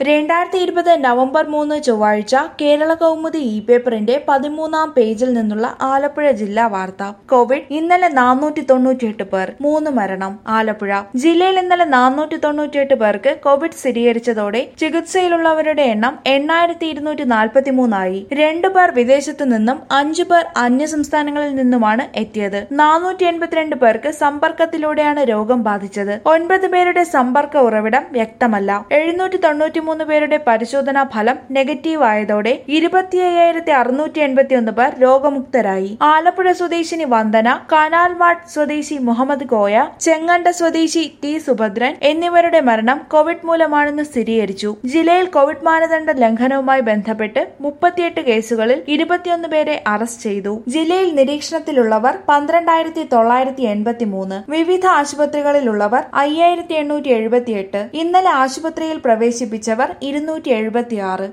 രണ്ടായിരത്തി ഇരുപത് നവംബർ മൂന്ന് ചൊവ്വാഴ്ച കേരള കൗമുദി ഇ പേപ്പറിന്റെ പതിമൂന്നാം പേജിൽ നിന്നുള്ള ആലപ്പുഴ ജില്ലാ വാർത്ത കോവിഡ് ഇന്നലെ നാനൂറ്റി തൊണ്ണൂറ്റിയെട്ട് പേർ മൂന്ന് മരണം ആലപ്പുഴ ജില്ലയിൽ ഇന്നലെ നാനൂറ്റി തൊണ്ണൂറ്റിയെട്ട് പേർക്ക് കോവിഡ് സ്ഥിരീകരിച്ചതോടെ ചികിത്സയിലുള്ളവരുടെ എണ്ണം എണ്ണായിരത്തി ഇരുന്നൂറ്റി നാൽപ്പത്തി മൂന്നായി രണ്ടു പേർ വിദേശത്തു നിന്നും അഞ്ചു പേർ അന്യ സംസ്ഥാനങ്ങളിൽ നിന്നുമാണ് എത്തിയത് നാനൂറ്റി എൺപത്തിരണ്ട് പേർക്ക് സമ്പർക്കത്തിലൂടെയാണ് രോഗം ബാധിച്ചത് ഒൻപത് പേരുടെ സമ്പർക്ക ഉറവിടം വ്യക്തമല്ല എഴുന്നൂറ്റി തൊണ്ണൂറ്റിമൂന്ന് പേരുടെ പരിശോധനാ ഫലം നെഗറ്റീവ് ആയതോടെ ഇരുപത്തി അയ്യായിരത്തി അറുന്നൂറ്റി എൺപത്തി ഒന്ന് പേർ രോഗമുക്തരായി ആലപ്പുഴ സ്വദേശിനി വന്ദന കനാൽമാട് സ്വദേശി മുഹമ്മദ് കോയ ചെങ്ങണ്ട സ്വദേശി ടി സുഭദ്രൻ എന്നിവരുടെ മരണം കോവിഡ് മൂലമാണെന്ന് സ്ഥിരീകരിച്ചു ജില്ലയിൽ കോവിഡ് മാനദണ്ഡ ലംഘനവുമായി ബന്ധപ്പെട്ട് മുപ്പത്തിയെട്ട് കേസുകളിൽ ഇരുപത്തിയൊന്ന് പേരെ അറസ്റ്റ് ചെയ്തു ജില്ലയിൽ നിരീക്ഷണത്തിലുള്ളവർ പന്ത്രണ്ടായിരത്തി തൊള്ളായിരത്തി എൺപത്തി മൂന്ന് വിവിധ ആശുപത്രികളിലുള്ളവർ അയ്യായിരത്തി എണ്ണൂറ്റി എഴുപത്തിയെട്ട് ഇന്നലെ ആശുപത്രിയിൽ പ്രവേശിപ്പിച്ചവർ ഇരുന്നൂറ്റി എഴുപത്തിയാറ്